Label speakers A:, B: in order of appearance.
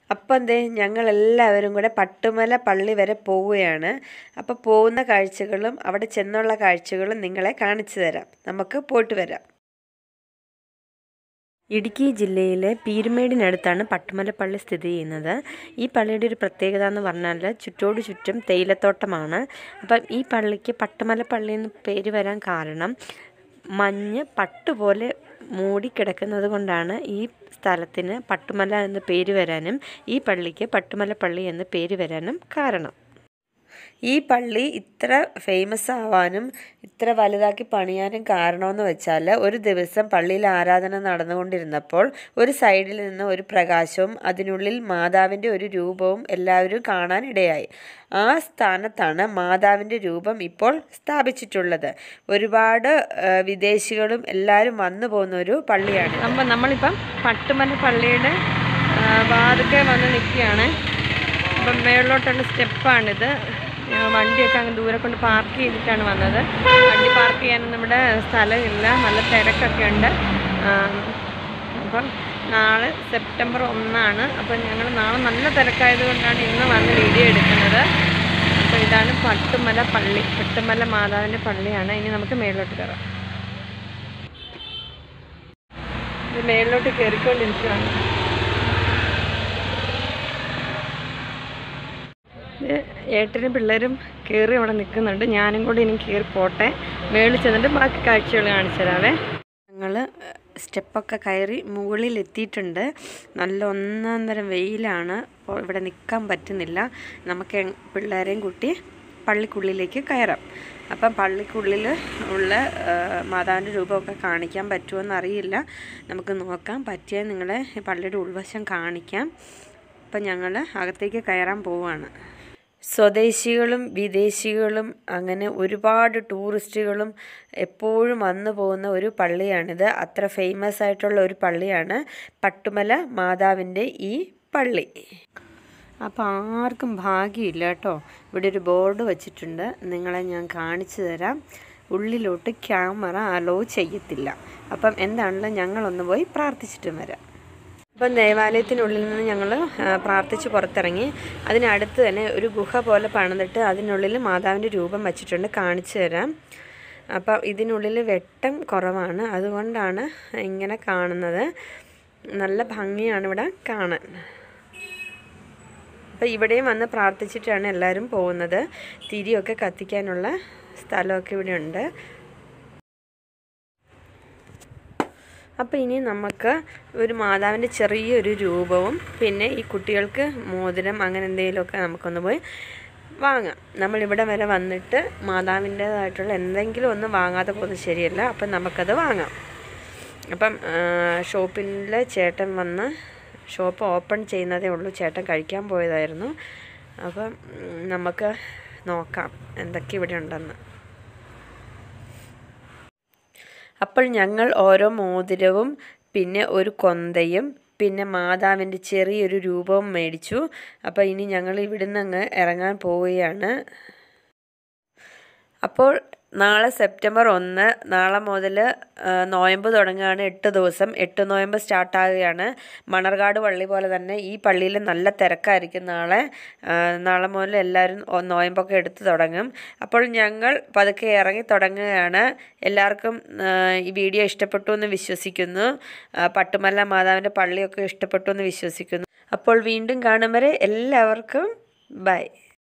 A: അപ്പം എന്തേ ഞങ്ങളെല്ലാവരും കൂടെ പട്ടുമല പള്ളി വരെ പോവുകയാണ് അപ്പോൾ പോകുന്ന കാഴ്ചകളും അവിടെ ചെന്നുള്ള കാഴ്ചകളും നിങ്ങളെ കാണിച്ചു തരാം നമുക്ക് പോയിട്ട് വരാം ഇടുക്കി ജില്ലയിലെ പീരുമേടിനടുത്താണ് പട്ടുമല പള്ളി സ്ഥിതി ചെയ്യുന്നത് ഈ പള്ളിയുടെ ഒരു പ്രത്യേകത എന്ന് പറഞ്ഞാൽ ചുറ്റോട് ചുറ്റും തേയിലത്തോട്ടമാണ് അപ്പം ഈ പള്ളിക്ക് പട്ടുമല പള്ളി എന്ന് പേര് വരാൻ കാരണം മഞ്ഞ് പട്ടുപോലെ മൂടിക്കിടക്കുന്നത് കൊണ്ടാണ് ഈ സ്ഥലത്തിന് പട്ടുമല എന്ന് പേര് വരാനും ഈ പള്ളിക്ക് പട്ടുമല പള്ളി എന്ന് പേര് വരാനും കാരണം ഈ പള്ളി ഇത്ര ഫേമസ് ആവാനും ഇത്ര വലുതാക്കി പണിയാനും കാരണമെന്ന് വെച്ചാൽ ഒരു ദിവസം പള്ളിയിൽ ആരാധന നടന്നുകൊണ്ടിരുന്നപ്പോൾ ഒരു സൈഡിൽ നിന്ന് ഒരു പ്രകാശവും അതിനുള്ളിൽ മാതാവിൻ്റെ ഒരു രൂപവും എല്ലാവരും കാണാൻ ഇടയായി ആ സ്ഥാനത്താണ് മാതാവിൻ്റെ രൂപം ഇപ്പോൾ സ്ഥാപിച്ചിട്ടുള്ളത് ഒരുപാട് ആ, വിദേശികളും എല്ലാവരും വന്നു പോകുന്ന ഒരു പള്ളിയാണ്
B: അപ്പം നമ്മളിപ്പം പട്ടുമല പള്ളിയുടെ വാതുക്കെ വന്ന് നിൽക്കുകയാണ് അപ്പം മേളിലോട്ടുള്ള സ്റ്റെപ്പാണിത് ഞങ്ങൾ വണ്ടിയൊക്കെ അങ്ങ് ദൂരെ കൊണ്ട് പാർക്ക് ചെയ്തിട്ടാണ് വന്നത് വണ്ടി പാർക്ക് ചെയ്യാനൊന്നും നമ്മുടെ സ്ഥലമില്ല നല്ല തിരക്കൊക്കെ ഉണ്ട് അപ്പം നാളെ സെപ്റ്റംബർ ഒന്നാണ് അപ്പം ഞങ്ങൾ നാളെ നല്ല തിരക്കായത് കൊണ്ടാണ് ഇന്ന് വന്ന് വീഡിയോ എടുക്കുന്നത് അപ്പോൾ ഇതാണ് പട്ടുമല പള്ളി പട്ടുമല മാതാവിൻ്റെ പള്ളിയാണ് ഇനി നമുക്ക് മേളിലോട്ട് കയറാം ഇത് മേളിലോട്ട് കയറിക്കൊണ്ടിരിക്കുകയാണ് ഇത് ഏട്ടനും പിള്ളേരും കയറി അവിടെ നിൽക്കുന്നുണ്ട് ഞാനും കൂടി ഇനി കയറി പോട്ടെ മേളിൽ ചെന്നിട്ട് ബാക്കി കാഴ്ചകൾ കാണിച്ചു തരാവേ
A: ഞങ്ങൾ സ്റ്റെപ്പൊക്കെ കയറി മുകളിൽ എത്തിയിട്ടുണ്ട് നല്ല ഒന്നാം തരം വെയിലാണ് അപ്പോൾ ഇവിടെ നിൽക്കാൻ പറ്റുന്നില്ല നമുക്ക് എങ്- പിള്ളേരെയും കൂട്ടി പള്ളിക്കുള്ളിലേക്ക് കയറാം അപ്പം പള്ളിക്കുള്ളിൽ ഉള്ള ആ, മാതാവിൻ്റെ രൂപമൊക്കെ കാണിക്കാൻ പറ്റുമോയെന്ന് അറിയില്ല നമുക്ക് നോക്കാം പറ്റിയാൽ നിങ്ങളെ ഈ പള്ളിയുടെ ഉൾവശം കാണിക്കാം അപ്പം ഞങ്ങൾ അകത്തേക്ക് കയറാൻ പോവുകയാണ് സ്വദേശികളും വിദേശികളും അങ്ങനെ ഒരുപാട് ടൂറിസ്റ്റുകളും എപ്പോഴും വന്നു പോകുന്ന ഒരു പള്ളിയാണിത് അത്ര ഫേമസ് ആയിട്ടുള്ള ഒരു പള്ളിയാണ് പട്ടുമല മാതാവിൻ്റെ ഈ പള്ളി അപ്പോൾ ആർക്കും ഭാഗ്യമില്ല കേട്ടോ ഇവിടെ ഒരു ബോർഡ് വെച്ചിട്ടുണ്ട് നിങ്ങളെ ഞാൻ കാണിച്ചു തരാം ഉള്ളിലോട്ട് ക്യാമറ അലോ ചെയ്യത്തില്ല അപ്പം എന്താണല്ലോ ഞങ്ങളൊന്ന് പോയി പ്രാർത്ഥിച്ചിട്ടും വരാം അപ്പം ദേവാലയത്തിനുള്ളിൽ നിന്ന് ഞങ്ങൾ പ്രാർത്ഥിച്ച് പുറത്തിറങ്ങി അതിനടുത്ത് തന്നെ ഒരു ഗുഹ പോലെ പണിതിട്ട് അതിനുള്ളിൽ മാതാവിൻ്റെ രൂപം വച്ചിട്ടുണ്ട് കാണിച്ചു തരാം അപ്പം ഇതിനുള്ളിൽ വെട്ടം കുറവാണ് അതുകൊണ്ടാണ് ഇങ്ങനെ കാണുന്നത് നല്ല ഭംഗിയാണ് ഇവിടെ കാണാൻ അപ്പം ഇവിടെയും വന്ന് പ്രാർത്ഥിച്ചിട്ടാണ് എല്ലാവരും പോകുന്നത് തിരിയൊക്കെ കത്തിക്കാനുള്ള സ്ഥലമൊക്കെ ഇവിടെ ഉണ്ട് അപ്പോൾ ഇനി നമുക്ക് ഒരു മാതാവിൻ്റെ ചെറിയൊരു രൂപവും പിന്നെ ഈ കുട്ടികൾക്ക് മോതിരം അങ്ങനെ എന്തെങ്കിലുമൊക്കെ നമുക്കൊന്ന് പോയി വാങ്ങാം നമ്മളിവിടെ വരെ വന്നിട്ട് മാതാവിൻ്റേതായിട്ടുള്ള എന്തെങ്കിലും ഒന്ന് വാങ്ങാതെ പോകുന്നത് ശരിയല്ല അപ്പം നമുക്കത് വാങ്ങാം അപ്പം ഷോപ്പിൽ ചേട്ടൻ വന്ന് ഷോപ്പ് ഓപ്പൺ ചെയ്യുന്നതേ ഉള്ളൂ ചേട്ടൻ കഴിക്കാൻ പോയതായിരുന്നു അപ്പം ഉം, നമുക്ക് നോക്കാം എന്തൊക്കെ ഇവിടെ ഉണ്ടെന്ന് അപ്പോൾ ഞങ്ങൾ ഓരോ മോതിരവും പിന്നെ ഒരു കൊന്തയും പിന്നെ മാതാവിൻ്റെ ചെറിയൊരു രൂപവും മേടിച്ചു അപ്പോൾ ഇനി ഞങ്ങൾ ഇവിടുന്ന് അങ്ങ് ഇറങ്ങാൻ പോവുകയാണ് അപ്പോൾ നാളെ സെപ്റ്റംബർ ഒന്ന് നാളെ മുതൽ നോയമ്പ് തുടങ്ങുകയാണ് എട്ട് ദിവസം എട്ട് നോയമ്പ് സ്റ്റാർട്ടാകുകയാണ് മണർകാട് പള്ളി പോലെ തന്നെ ഈ പള്ളിയിൽ നല്ല തിരക്കായിരിക്കും നാളെ ആ, നാളെ മുതൽ എല്ലാവരും ഒ- നോയമ്പൊക്കെ എടുത്ത് തുടങ്ങും അപ്പോൾ ഞങ്ങൾ പതുക്കെ ഇറങ്ങി തുടങ്ങുകയാണ് എല്ലാവർക്കും ആ, ഈ വീഡിയോ ഇഷ്ടപ്പെട്ടു എന്ന് വിശ്വസിക്കുന്നു ആ, പട്ടുമല മാതാവിൻ്റെ പള്ളിയൊക്കെ ഇഷ്ടപ്പെട്ടു എന്ന് വിശ്വസിക്കുന്നു അപ്പോൾ വീണ്ടും കാണും വരെ എല്ലാവർക്കും ബൈ